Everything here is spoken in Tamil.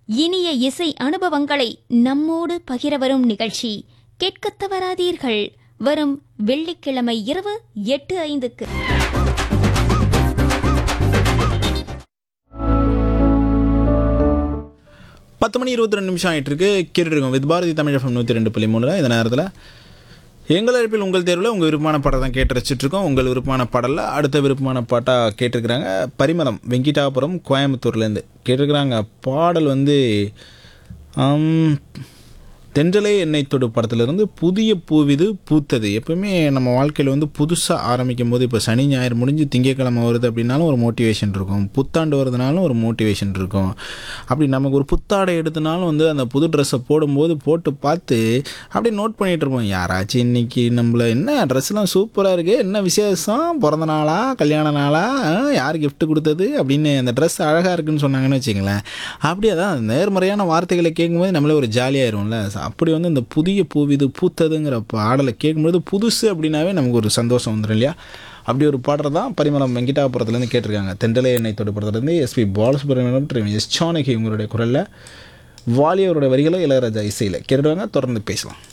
இனிய இசை அனுபவங்களை நம்மோடு பகிர வரும் நிகழ்ச்சி கேட்கத் தவறாதீர்கள் வரும் வெள்ளிக்கிழமை இரவு எட்டு ஐந்துக்கு பத்து மணி இருபத்தி ரெண்டு நிமிஷம் ஆகிட்டு இருக்கு கேட்டுட்டு இருக்கோம் வித் பாரதி தமிழ் எஃப்எம் நூற்றி ரெண்டு புள்ளி மூணுல இந்த நேரத்தில் எங்கள் அழைப்பில் உங்கள் தேர்வில் உங்கள் விருப்பமான பாட்டை தான் கேட்டு ரசிச்சுட்டு இருக்கோம் உங்கள் விருப்பமான பாடலில் அடுத்த விருப்பமான பாட்டாக கேட்டிருக்கிறாங்க பரிமளம் வெங்கிட்டாபுரம் கோயம்புத்தூர்லேருந்து கேட்டிருக்கிறாங்க பாடல் வந்து ஆம், தென்றலே எண்ணெய் தொடு படத்துலேருந்து புதிய பூவிது பூத்தது எப்பவுமே நம்ம வாழ்க்கையில் வந்து புதுசாக ஆரம்பிக்கும் போது இப்போ சனி ஞாயிறு முடிஞ்சு திங்கக்கிழமை வருது அப்படின்னாலும் ஒரு மோட்டிவேஷன் இருக்கும் புத்தாண்டு வருதுனாலும் ஒரு மோட்டிவேஷன் இருக்கும் அப்படி நமக்கு ஒரு புத்தாடை எடுத்தனாலும் வந்து அந்த புது ட்ரெஸ்ஸை போடும்போது போட்டு பார்த்து அப்படியே நோட் பண்ணிகிட்டு இருப்போம் யாராச்சும் இன்னைக்கு நம்மள என்ன ட்ரெஸ்லாம் சூப்பராக இருக்கு என்ன விசேஷம் பிறந்த நாளா கல்யாண நாளா ஆ, யார் gift கொடுத்தது அப்படின்னு அந்த ட்ரெஸ் அழகாக இருக்குன்னு சொன்னாங்கன்னு வச்சுங்களேன் அப்படியே தான் நேர்மறையான வார்த்தைகளை கேட்கும்போது நம்மளே ஒரு ஜாலியாயிரும்ல அப்படி வந்து இந்த புதிய பூவிது பூத்ததுங்கிற பாடலை கேட்கும்போது புதுசு அப்படின்னாவே நமக்கு ஒரு சந்தோஷம் வந்துடும் இல்லையா அப்படி ஒரு பாடல் தான் பரிமளம் வெங்கிட்டாபுரத்துலேருந்து கேட்டிருக்காங்க தெண்டலை எண்ணெய் தொடு படத்துலேருந்து எஸ்பி பாலசுப்ரமணியம் மற்றும் எஸ் சானகி உங்களுடைய குரலில் வாலியவருடைய வரிகளை இளையராஜா இசையில் கேட்டுடுவாங்க தொடர்ந்து பேசலாம்